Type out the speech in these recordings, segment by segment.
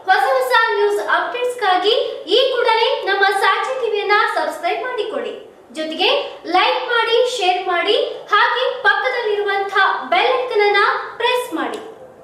ಹೊಸ ಹೊಸ ನ್ಯೂಸ್ ಅಪ್ಡೇಟ್ಸ್ಗಾಗಿ ಈ ಕೂಡಲೇ ನಮ್ಮ ಸಾಕ್ಷಿ ಟಿವಿಯನ್ನ ಸಬ್ಸ್ಕ್ರೈಬ್ ಮಾಡಿಕೊಳ್ಳಿ ಜೊತೆಗೆ ಲೈಕ್ ಮಾಡಿ ಶೇರ್ ಮಾಡಿ ಹಾಗೆ ಪಕ್ಕದಲ್ಲಿರುವಂತಹ ಬೆಲ್ ಐಕನ್ ಅನ್ನ ಪ್ರೆಸ್ ಮಾಡಿ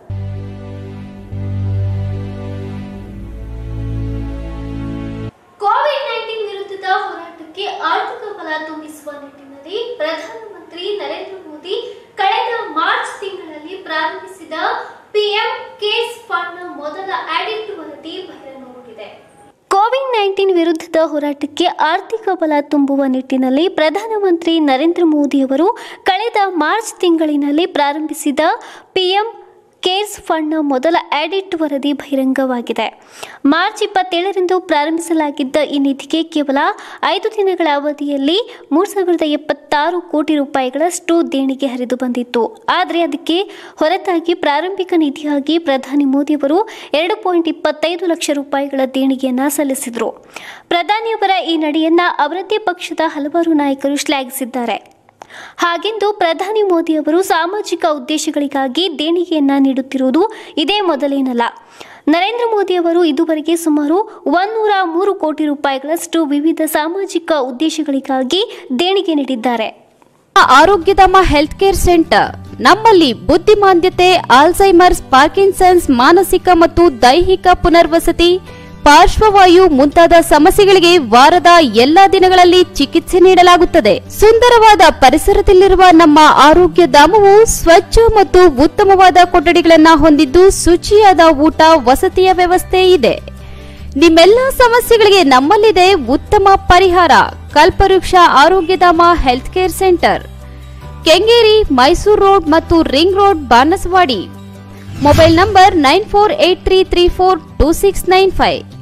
ಕೋವಿಡ್ ನೈನ್ಟೀನ್ ವಿರುದ್ಧದ ಹೋರಾಟಕ್ಕೆ ಆರ್ಥಿಕ ಬಲ ತುಂಬಿಸುವ ನಿಟ್ಟಿನಲ್ಲಿ ಪ್ರಧಾನಮಂತ್ರಿ ನರೇಂದ್ರ ಮೋದಿ ಕಳೆದ ಮಾರ್ಚ್ ತಿಂಗಳಲ್ಲಿ ಪ್ರಾರಂಭಿಸಿದ ಪಿಎಂ ಕೇರ್ಸ್ ಫಂಡ್ನ ಮೊದಲ ಆಡಿಟ್ ವರದಿ ಬಹಿರಂಗಗೊಂಡಿದೆ ಕೋವಿಡ್ ನೈನ್ಟೀನ್ ವಿರುದ್ಧದ ಹೋರಾಟಕ್ಕೆ ಆರ್ಥಿಕ ಬಲ ತುಂಬುವ ನಿಟ್ಟಿನಲ್ಲಿ ಪ್ರಧಾನಮಂತ್ರಿ ನರೇಂದ್ರ ಮೋದಿಯವರು ಕಳೆದ ಮಾರ್ಚ್ ತಿಂಗಳಿನಲ್ಲಿ ಪ್ರಾರಂಭಿಸಿದ ಪಿಎಂ ಕೇರ್ಸ್ ಫಂಡ್ನ ಮೊದಲ ಆಡಿಟ್ ವರದಿ ಬಹಿರಂಗವಾಗಿದೆ ಮಾರ್ಚ್ ಇಪ್ಪತ್ತೇಳರಂದು ಪ್ರಾರಂಭಿಸಲಾಗಿದ್ದ ಈ ನಿಧಿಗೆ ಕೇವಲ ಐದು ದಿನಗಳ ಅವಧಿಯಲ್ಲಿ ಮೂರು ಸಾವಿರದ ಎಪ್ಪತ್ತಾರು ಕೋಟಿ ರೂಪಾಯಿಗಳಷ್ಟು ದೇಣಿಗೆ ಹರಿದು ಬಂದಿತ್ತು ಆದರೆ ಅದಕ್ಕೆ ಹೊರತಾಗಿ ಪ್ರಾರಂಭಿಕ ನಿಧಿಯಾಗಿ ಪ್ರಧಾನಿ ಮೋದಿಯವರು ಎರಡು ಪಾಯಿಂಟ್ ಇಪ್ಪತ್ತೈದು ಲಕ್ಷ ರೂಪಾಯಿಗಳ ದೇಣಿಗೆಯನ್ನ ಸಲ್ಲಿಸಿದರು ಪ್ರಧಾನಿಯವರ ಈ ನಡೆಯನ್ನ ಅವರದ್ದೇ ಪಕ್ಷದ ಹಲವಾರು ನಾಯಕರು ಶ್ಲಾಘಿಸಿದ್ದಾರೆ ಹಾಗೆಂದು ಪ್ರಧಾನಿ ಮೋದಿಯವರು ಸಾಮಾಜಿಕ ಉದ್ದೇಶಗಳಿಗಾಗಿ ದೇಣಿಗೆಯನ್ನ ನೀಡುತ್ತಿರುವುದು ಇದೇ ಮೊದಲೇನಲ್ಲ ನರೇಂದ್ರ ಮೋದಿಯವರು ಇದುವರೆಗೆ ಸುಮಾರು ಒಂದೂರ ಮೂರು ಕೋಟಿ ರೂಪಾಯಿಗಳಷ್ಟು ವಿವಿಧ ಸಾಮಾಜಿಕ ಉದ್ದೇಶಗಳಿಗಾಗಿ ದೇಣಿಗೆ ನೀಡಿದ್ದಾರೆ ಆರೋಗ್ಯಧಾಮ ಹೆಲ್ತ್ ಕೇರ್ ಸೆಂಟರ್ ನಮ್ಮಲ್ಲಿ ಬುದ್ಧಿಮಾಂದ್ಯತೆ ಆಲ್ಝೈಮರ್ಸ್ ಪಾರ್ಕಿನ್ಸನ್ಸ್ ಮಾನಸಿಕ ಮತ್ತು ದೈಹಿಕ ಪುನರ್ವಸತಿ ಪಾರ್ಶ್ವವಾಯು ಮುಂತಾದ ಸಮಸ್ಯೆಗಳಿಗೆ ವಾರದ ಎಲ್ಲಾ ದಿನಗಳಲ್ಲಿ ಚಿಕಿತ್ಸೆ ನೀಡಲಾಗುತ್ತದೆ ಸುಂದರವಾದ ಪರಿಸರದಲ್ಲಿರುವ ನಮ್ಮ ಆರೋಗ್ಯ ಧಾಮವು ಸ್ವಚ್ಛ ಮತ್ತು ಉತ್ತಮವಾದ ಕೊಠಡಿಗಳನ್ನ ಹೊಂದಿದ್ದು ಶುಚಿಯಾದ ಊಟ ವಸತಿಯ ವ್ಯವಸ್ಥೆ ಇದೆ ನಿಮ್ಮೆಲ್ಲ ಸಮಸ್ಯೆಗಳಿಗೆ ನಮ್ಮಲ್ಲಿದೆ ಉತ್ತಮ ಪರಿಹಾರ Kalpavriksha Arogyadhama health care centre Kengeri Mysuru road ಮತ್ತು ring road Banasavadi mobile number nine four eight three three four two six nine five